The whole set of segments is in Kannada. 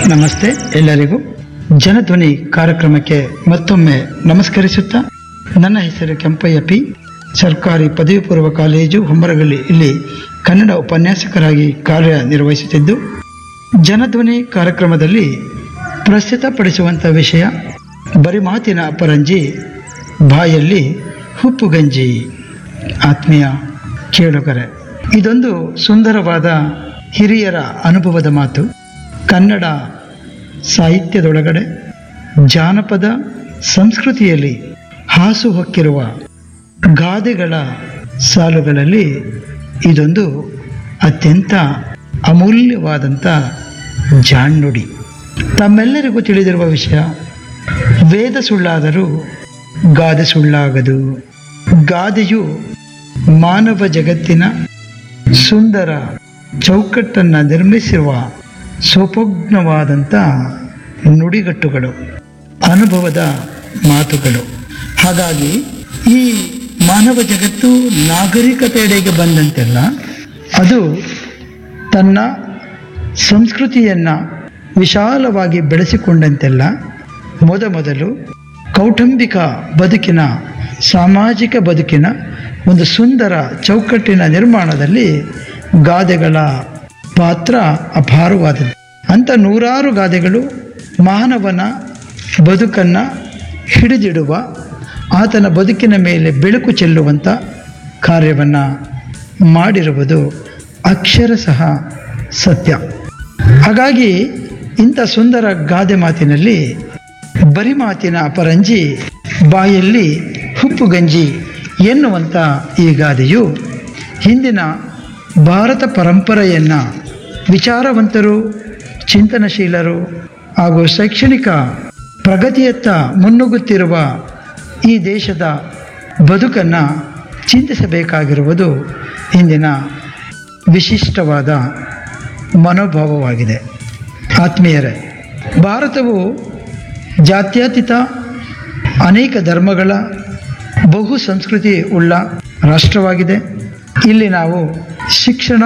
ನಮಸ್ತೆ ಎಲ್ಲರಿಗೂ ಜನಧ್ವನಿ ಕಾರ್ಯಕ್ರಮಕ್ಕೆ ಮತ್ತೊಮ್ಮೆ ನಮಸ್ಕರಿಸುತ್ತಾ ನನ್ನ ಹೆಸರು ಕೆಂಪಯ್ಯ ಪಿ ಸರ್ಕಾರಿ ಪದವಿ ಪೂರ್ವ ಕಾಲೇಜು ಹೊಂಬರಗಲ್ಲಿ ಇಲ್ಲಿ ಕನ್ನಡ ಉಪನ್ಯಾಸಕರಾಗಿ ಕಾರ್ಯನಿರ್ವಹಿಸುತ್ತಿದ್ದು ಜನಧ್ವನಿ ಕಾರ್ಯಕ್ರಮದಲ್ಲಿ ಪ್ರಸ್ತುತಪಡಿಸುವಂಥ ವಿಷಯ ಬರಿಮಾತಿನ ಅಪರಂಜಿ ಬಾಯಲ್ಲಿ ಹುಪ್ಪುಗಂಜಿ ಆತ್ಮೀಯ ಕೇಳುಗರೆ ಇದೊಂದು ಸುಂದರವಾದ ಹಿರಿಯರ ಅನುಭವದ ಮಾತು ಕನ್ನಡ ಸಾಹಿತ್ಯದೊಳಗಡೆ ಜಾನಪದ ಸಂಸ್ಕೃತಿಯಲ್ಲಿ ಹಾಸು ಹೊಕ್ಕಿರುವ ಗಾದೆಗಳ ಸಾಲುಗಳಲ್ಲಿ ಇದೊಂದು ಅತ್ಯಂತ ಅಮೂಲ್ಯವಾದಂಥ ಜಾಣ್ನುಡಿ ತಮ್ಮೆಲ್ಲರಿಗೂ ತಿಳಿದಿರುವ ವಿಷಯ ವೇದ ಸುಳ್ಳಾದರೂ ಗಾದೆ ಸುಳ್ಳಾಗದು ಗಾದೆಯು ಮಾನವ ಜಗತ್ತಿನ ಸುಂದರ ಚೌಕಟ್ಟನ್ನು ನಿರ್ಮಿಸಿರುವ ಸೋಪೋಗ್ನವಾದಂಥ ನುಡಿಗಟ್ಟುಗಳು ಅನುಭವದ ಮಾತುಗಳು ಹಾಗಾಗಿ ಈ ಮಾನವ ಜಗತ್ತು ನಾಗರಿಕತೆಯೆಡೆಗೆ ಬಂದಂತೆಲ್ಲ ಅದು ತನ್ನ ಸಂಸ್ಕೃತಿಯನ್ನು ವಿಶಾಲವಾಗಿ ಬೆಳೆಸಿಕೊಂಡಂತೆಲ್ಲ ಮೊದಮೊದಲು ಕೌಟುಂಬಿಕ ಬದುಕಿನ ಸಾಮಾಜಿಕ ಬದುಕಿನ ಒಂದು ಸುಂದರ ಚೌಕಟ್ಟಿನ ನಿರ್ಮಾಣದಲ್ಲಿ ಗಾದೆಗಳ ಪಾತ್ರ ಅಪಾರವಾದದ್ದು ಅಂಥ ನೂರಾರು ಗಾದೆಗಳು ಮಾನವನ ಬದುಕನ್ನು ಹಿಡಿದಿಡುವ ಆತನ ಬದುಕಿನ ಮೇಲೆ ಬೆಳಕು ಚೆಲ್ಲುವಂಥ ಕಾರ್ಯವನ್ನು ಮಾಡಿರುವುದು ಅಕ್ಷರ ಸಹ ಸತ್ಯ ಹಾಗಾಗಿ ಇಂಥ ಸುಂದರ ಗಾದೆ ಮಾತಿನಲ್ಲಿ ಬರಿ ಮಾತಿನ ಅಪರಂಜಿ ಬಾಯಲ್ಲಿ ಹುಪ್ಪುಗಂಜಿ ಎನ್ನುವಂಥ ಈ ಗಾದೆಯು ಹಿಂದಿನ ಭಾರತ ಪರಂಪರೆಯನ್ನು ವಿಚಾರವಂತರು ಚಿಂತನಶೀಲರು ಹಾಗೂ ಶೈಕ್ಷಣಿಕ ಪ್ರಗತಿಯತ್ತ ಮುನ್ನುಗ್ಗುತ್ತಿರುವ ಈ ದೇಶದ ಬದುಕನ್ನು ಚಿಂತಿಸಬೇಕಾಗಿರುವುದು ಇಂದಿನ ವಿಶಿಷ್ಟವಾದ ಮನೋಭಾವವಾಗಿದೆ ಆತ್ಮೀಯರೇ ಭಾರತವು ಜಾತ್ಯತೀತ ಅನೇಕ ಧರ್ಮಗಳ ಬಹು ಸಂಸ್ಕೃತಿ ಉಳ್ಳ ರಾಷ್ಟ್ರವಾಗಿದೆ ಇಲ್ಲಿ ನಾವು ಶಿಕ್ಷಣ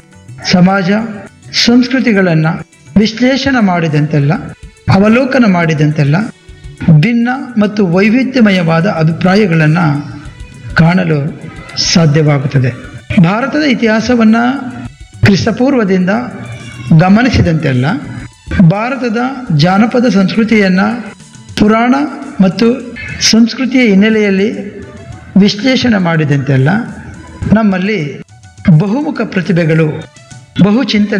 ಸಮಾಜ ಸಂಸ್ಕೃತಿಗಳನ್ನು ವಿಶ್ಲೇಷಣೆ ಮಾಡಿದಂತೆಲ್ಲ ಅವಲೋಕನ ಮಾಡಿದಂತೆಲ್ಲ ಭಿನ್ನ ಮತ್ತು ವೈವಿಧ್ಯಮಯವಾದ ಅಭಿಪ್ರಾಯಗಳನ್ನು ಕಾಣಲು ಸಾಧ್ಯವಾಗುತ್ತದೆ ಭಾರತದ ಇತಿಹಾಸವನ್ನು ಕ್ರಿಸ್ತಪೂರ್ವದಿಂದ ಗಮನಿಸಿದಂತೆಲ್ಲ ಭಾರತದ ಜಾನಪದ ಸಂಸ್ಕೃತಿಯನ್ನು ಪುರಾಣ ಮತ್ತು ಸಂಸ್ಕೃತಿಯ ಹಿನ್ನೆಲೆಯಲ್ಲಿ ವಿಶ್ಲೇಷಣೆ ಮಾಡಿದಂತೆಲ್ಲ ನಮ್ಮಲ್ಲಿ ಬಹುಮುಖ ಪ್ರತಿಭೆಗಳು ಬಹು ಚಿಂತನೆ